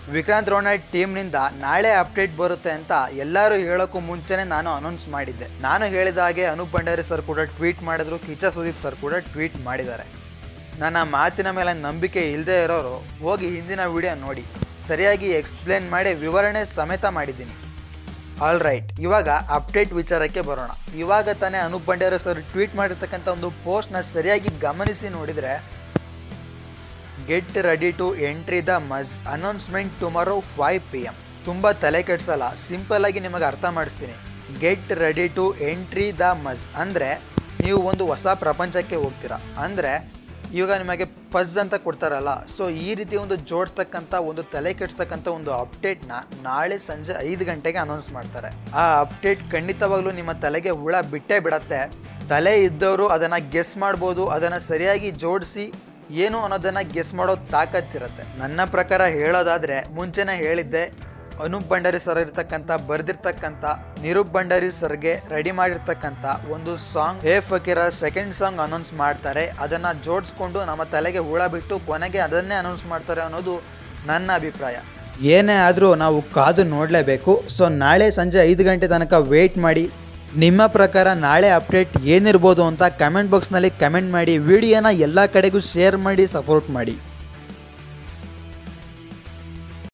Vikrant Ronald ಟೀಮ್ನಿಂದ ನಾಳೆ update ಬರುತ್ತೆ ಅಂತ ಎಲ್ಲರೂ ಹೇಳೋಕ್ಕೂ ಮುಂಚೆನೆ ನಾನು ಅನೌನ್ಸ್ ಮಾಡಿದ್ದೆ ನಾನು ಹೇಳಿದ ಹಾಗೆ ಅನೂಪ್ ಭಂಡಾರಿ ಸರ್ ಕೂಡ ಟ್ವೀಟ್ ಮಾಡಿದ್ರು ಕಿಚ್ಚ ಸುದೀಪ್ ಸರ್ ಕೂಡ ಟ್ವೀಟ್ ಮಾಡಿದ್ದಾರೆ ನನ್ನ ಮಾತಿನ ಮೇಲೆ ನಂಬಿಕೆ ಇಲ್ಲದೆ ಇರೋರು ಹೋಗಿ ಹಿಂದಿನ ವಿಡಿಯೋ ನೋಡಿ ಸರಿಯಾಗಿ ಎಕ್ಸ್ಪ್ಲೇನ್ ಮಾಡಿ ವಿವರಣೆ ಸಮೇತ ಮಾಡಿದ್ದೀನಿ ಆಲ್ ರೈಟ್ ಇವಾಗ ಅಪ್ಡೇಟ್ ವಿಚಾರಕ್ಕೆ ಬರೋಣ ಇವಾಗ ತಾನೇ ಅನೂಪ್ ಭಂಡಾರಿ ಸರ್ ಟ್ವೀಟ್ ಮಾಡಿರ್ತಕ್ಕಂಥ ಒಂದು ಪೋಸ್ಟ್ನ ಸರಿಯಾಗಿ ಗಮನಿಸಿ ನೋಡಿದರೆ get ready to entry the mudge announcement tomorrow five P M ತುಂಬ ತಲೆ ಕೆಡ್ಸಲ್ಲ ಸಿಂಪಲ್ ಆಗಿ ನಿಮಗೆ ಅರ್ಥ ಮಾಡಿಸ್ತೀನಿ get ready to entry the mudge ಅಂದರೆ ನೀವು ಒಂದು ಹೊಸ ಪ್ರಪಂಚಕ್ಕೆ ಹೋಗ್ತೀರಾ ಅಂದರೆ ಇವಾಗ ನಿಮಗೆ ಪಜ್ ಅಂತ ಕೊಡ್ತಾರಲ್ಲ ಸೊ ಈ ರೀತಿ ಒಂದು ಜೋಡಿಸ್ತಕ್ಕಂಥ ಒಂದು ತಲೆ ಕೆಡ್ಸ್ತಕ್ಕಂಥ ಒಂದು ಅಪ್ಡೇಟ್ನ ನಾಳೆ ಸಂಜೆ ಐದು ಗಂಟೆಗೆ ಅನೌನ್ಸ್ ಮಾಡ್ತಾರೆ ಆ ಅಪ್ಡೇಟ್ ಖಂಡಿತವಾಗ್ಲೂ ನಿಮ್ಮ ತಲೆಗೆ ಹುಳ ಬಿಟ್ಟೇ ಬಿಡತ್ತೆ ತಲೆ ಇದ್ದವರು ಅದನ್ನು ಗೆಸ್ ಮಾಡ್ಬೋದು ಅದನ್ನು ಸರಿಯಾಗಿ ಜೋಡಿಸಿ ಏನು ಅನ್ನೋದನ್ನ ಗೆಸ್ ಮಾಡೋ ತಾಕತ್ತಿರುತ್ತೆ ನನ್ನ ಪ್ರಕಾರ ಹೇಳೋದಾದ್ರೆ ಮುಂಚೆನೇ ಹೇಳಿದ್ದೆ ಅನೂಪ್ ಭಂಡಾರಿ ಸರ್ ಇರ್ತಕ್ಕಂಥ ಬರೆದಿರ್ತಕ್ಕಂಥ ನಿರೂಪ್ ಭಂಡಾರಿ ಸರ್ಗೆ ರೆಡಿ ಮಾಡಿರ್ತಕ್ಕಂಥ ಒಂದು song hey Fakira second song announce ಮಾಡ್ತಾರೆ ಅದನ್ನ ಜೋಡಿಸ್ಕೊಂಡು ನಮ್ಮ ತಲೆಗೆ ಹುಳ ಬಿಟ್ಟು ಕೊನೆಗೆ ಅದನ್ನೇ ಅನೌನ್ಸ್ ಮಾಡ್ತಾರೆ ಅನ್ನೋದು ನನ್ನ ಅಭಿಪ್ರಾಯ ಏನೇ ಆದರೂ ನಾವು ಕಾದು ನೋಡಲೇಬೇಕು ಸೊ ನಾಳೆ ಸಂಜೆ ಐದು ಗಂಟೆ ತನಕ ವೇಟ್ ಮಾಡಿ ನಿಮ್ಮ ಪ್ರಕಾರ ನಾಳೆ ಅಪ್ಡೇಟ್ ಏನಿರ್ಬೋದು ಅಂತ ಕಮೆಂಟ್ ಬಾಕ್ಸ್ನಲ್ಲಿ ಕಮೆಂಟ್ ಮಾಡಿ ವಿಡಿಯೋನ ಎಲ್ಲ ಕಡೆಗೂ ಶೇರ್ ಮಾಡಿ ಸಪೋರ್ಟ್ ಮಾಡಿ